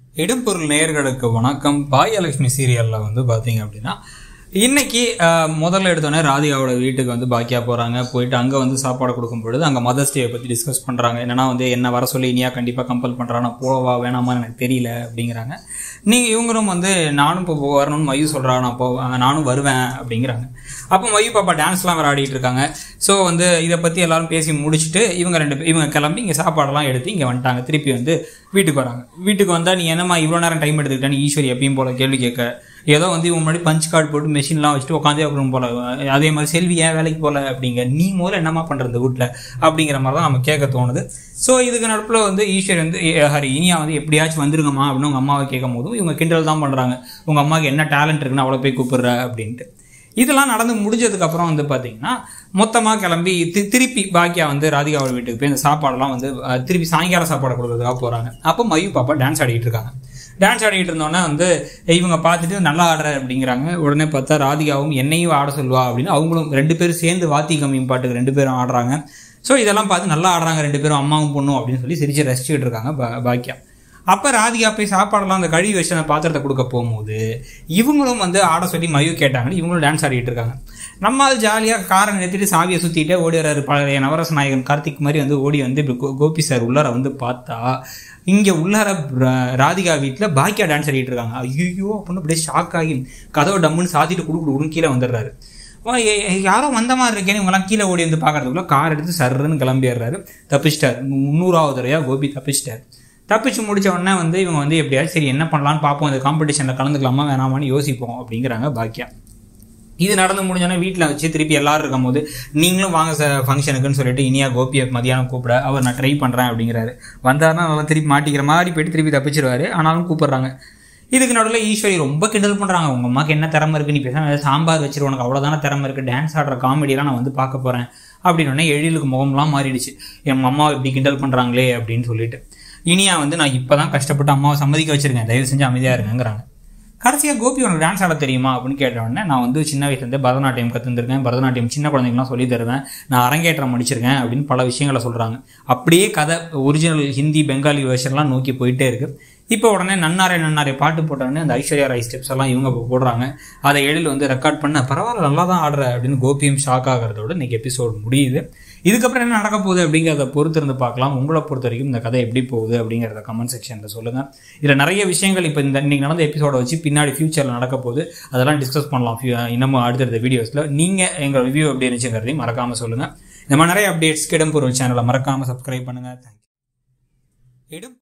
இடம்பொருள் நேயர்களுக்கு வணக்கம் பாயலட்சுமி சீரியலில் வந்து பார்த்தீங்க அப்படின்னா இன்னைக்கு அஹ், முதல்ல எடுத்தோடனே ராதிகாவோட வீட்டுக்கு வந்து பாக்கியா போகிறாங்க போயிட்டு அங்கே வந்து சாப்பாடு கொடுக்கும் பொழுது அங்கே மதர்ஸ் டேயை பற்றி டிஸ்கஸ் பண்ணுறாங்க என்னன்னா வந்து என்ன வர சொல்லி இனியா கண்டிப்பாக கம்பல் பண்ணுறான் நான் போவா வேணாமான்னு எனக்கு தெரியல அப்படிங்கிறாங்க நீங்கள் இவங்களும் வந்து நானும் இப்போ வரணும்னு மையூ சொல்கிறா நான் போ நானும் வருவேன் அப்படிங்கிறாங்க அப்போ மையூ பாப்பா டான்ஸ்லாம் வேறு ஆடிட்டு இருக்காங்க ஸோ வந்து இதை பற்றி எல்லாரும் பேசி முடிச்சுட்டு இவங்க ரெண்டு பேர் இவங்க கிளம்பி இங்கே சாப்பாடெல்லாம் எடுத்து இங்கே வந்துட்டாங்க திருப்பி வந்து வீட்டுக்கு வராங்க வீட்டுக்கு வந்தால் நீ என்னம்மா இவ்வளோ நேரம் டைம் எடுத்துக்கிட்டேன்னு ஈஸ்வரி எப்பயும் போல கேள்வி கேட்க ஏதோ வந்து இவங்க முன்னாடி பஞ்ச் கார்டு போட்டு மெஷின்லாம் வச்சுட்டு உட்காந்தே இருக்கணும் போல அதே மாதிரி செல்வி ஏன் வேலைக்கு போல அப்படிங்க நீ முதல்ல என்னம்மா பண்ணுறது வீட்டில் அப்படிங்கிற மாதிரி தான் நம்ம கேட்க தோணுது ஸோ இதுக்கு நடுப்பில் வந்து ஈஸ்வரி வந்து ஏ, ஹரி இனியா வந்து எப்படியாச்சும் வந்துருங்கம்மா அப்படின்னு உங்கள் அம்மாவை கேட்கும் போதும் இவங்க கிண்டல் தான் பண்ணுறாங்க உங்கள் அம்மாவுக்கு என்ன டேலண்ட் இருக்குன்னு அவளை போய் கூப்பிடுற அப்படின்ட்டு இதெல்லாம் நடந்து முடிஞ்சதுக்கு அப்புறம் வந்து பார்த்தீங்கன்னா மொத்தமாக கிளம்பி தி- திருப்பி பாக்கியா வந்து ராதிகாவோட வீட்டுக்கு போய் இந்த சாப்பாடெல்லாம் வந்து அஹ், திருப்பி சாயங்கால சாப்பாடு கொடுக்கறதுக்காக போகிறாங்க அப்போ மயூ பாப்பா டான்ஸ் ஆடிட்டு இருக்காங்க டான்ஸ் ஆடிட்டு இருந்தோன்னே வந்து இவங்க பார்த்துட்டு நல்லா ஆடுற அப்படிங்கிறாங்க உடனே பார்த்தா ராதிகாவும் என்னையும் ஆட சொல்லுவா அப்படின்னு அவங்களும் ரெண்டு பேரும் சேர்ந்து வாத்தி கம்மியும் பாட்டுக்கு ரெண்டு பேரும் ஆடுறாங்க ஸோ இதெல்லாம் பார்த்து நல்லா ஆடுறாங்க ரெண்டு பேரும் அம்மாவும் பொண்ணும் அப்படின்னு சொல்லி சிரிச்சு ரசிச்சுட்டு இருக்காங்க பா- பாக்கியா அப்போ ராதிகா போய் சாப்பாடெல்லாம் அந்த கழுவி வச்சு அந்த பாத்திரத்தை கொடுக்க போகும்போது இவங்களும் வந்து ஆட சொல்லி மயு கேட்டாங்கன்னு இவங்களும் டான்ஸ் ஆடிட்டு இருக்காங்க நம்ம அது ஜாலியாக காரை நிறுத்திட்டு சாவியை சுற்றிட்டே ஓடி வர்றாரு பழைய நவரச நாயகன் கார்த்திக் மாதிரி வந்து ஓடி வந்து இப்படி கோ- கோபி சார் உள்ளார வந்து பார்த்தா இங்கே உள்ளார ரா- ராதிகா வீட்டில் பாக்கியா டான்ஸ் ஆடிட்டு இருக்காங்க ஐயோ அப்படின்னு அப்படியே ஷாக் ஆகி கதவை டம்முன்னு சாத்திட்டு குடு குடு குடுன்னு கீழே வந்துடுறாரு வா, எ- எ- யாரோ வந்த மாதிரி இருக்கேன்னு இவங்கெல்லாம் கீழே ஓடி வந்து பார்க்கறதுக்குள்ள கார் எடுத்து சர்றன்னு கிளம்பிடுறாரு தப்பிச்சிட்டார் முந்நூறாவது தடவையாக கோபி தப்பிச்சிட்டார் தப்பிச்சு முடிச்ச உடனே வந்து இவங்க வந்து எப்படியாவது சரி என்ன பண்ணலாம்னு பார்ப்போம் இந்த காம்படிஷனில் கலந்துக்கலாமா வேணாமான்னு யோசிப்போம் அப்படிங்கிறாங்க பாக்கியா இது நடந்து முடிஞ்சோடனே வீட்டில் வச்சு திருப்பி எல்லாரும் இருக்கும்போது நீங்களும் வாங்க சார் ஃபங்க்ஷனுக்குன்னு சொல்லிட்டு இனியா கோபியை மதியானம் கூப்பிட அவர் நான் ட்ரை பண்ணுறேன் அப்படிங்கிறாரு வந்தாருன்னா நல்லா திருப்பி மாட்டிக்கிற மாதிரி போயிட்டு திருப்பி தப்பிச்சிருவாரு ஆனாலும் கூப்பிடுறாங்க இதுக்கு நடுவில் ஈஸ்வரி ரொம்ப கிண்டல் பண்ணுறாங்க உங்கள் அம்மாக்கு என்ன திறமை இருக்குது நீ பேசாம சாம்பார் வச்சிரு உனக்கு அவ்வளோதான திறமை இருக்குது டான்ஸ் ஆடுற காமெடியெல்லாம் நான் வந்து பார்க்க போகிறேன் அப்படின்னு உடனே எழிலுக்கு முகம்லாம் மாறிடுச்சு என் அம்மா இப்படி கிண்டல் பண்ணுறாங்களே அப்படின்னு சொல்லிட்டு இனியா வந்து நான் இப்போ தான் கஷ்டப்பட்டு அம்மாவை சம்மதிக்க வச்சிருக்கேன் தயவு செஞ்சு அமைதியாக இருங்கங்கிறாங்க கடைசியாக கோபி உனக்கு டான்ஸ் ஆட தெரியுமா அப்படின்னு கேட்ட உடனே நான் வந்து சின்ன வயசுலேருந்து பரதநாட்டியம் கற்றுந்துருக்கேன் பரதநாட்டியம் சின்ன குழந்தைங்களாம் சொல்லி தருவேன் நான் அரங்கேற்றம் முடிச்சிருக்கேன் அப்படின்னு பல விஷயங்களை சொல்கிறாங்க அப்படியே கதை ஒரிஜினல் ஹிந்தி பெங்காலி வெர்ஷன்லாம் நோக்கி போயிட்டே இருக்கு இப்போ உடனே நன்னாரே நன்னாரே பாட்டு போட்ட உடனே அந்த ஐஸ்வர்யா ராய் ஸ்டெப்ஸ் எல்லாம் இவங்க இப்போ போடுறாங்க அதை எழில் வந்து ரெக்கார்ட் பண்ண பரவாயில்ல நல்லா தான் ஆடுற அப்படின்னு கோபியும் ஷாக் ஆகிறதோட இன்னைக்கு எபிசோட் முடியுது இதுக்கப்புறம் என்ன நடக்க போகுது அப்படிங்கிறத பொறுத்து இருந்து பார்க்கலாம் உங்களை பொறுத்த வரைக்கும் இந்த கதை எப்படி போகுது அப்படிங்கிறத கமெண்ட் செக்ஷனில் சொல்லுங்கள் இதில் நிறைய விஷயங்கள் இப்போ இந்த இன்னைக்கு நடந்த எபிசோட வச்சு பின்னாடி ஃபியூச்சரில் நடக்க போகுது அதெல்லாம் டிஸ்கஸ் பண்ணலாம் few- இன்னமும் அடுத்தடுத்த வீடியோஸில் நீங்கள் எங்கள் ரிவ்யூ எப்படி இருந்துச்சுங்கிறதையும் மறக்காமல் சொல்லுங்கள் இந்த மாதிரி நிறைய அப்டேட்ஸ்க்கு இடம்பொருள் சேனலை மறக்காமல் சப்ஸ்கிரைப் பண்ணுங்கள் தேங்க்யூ இடம்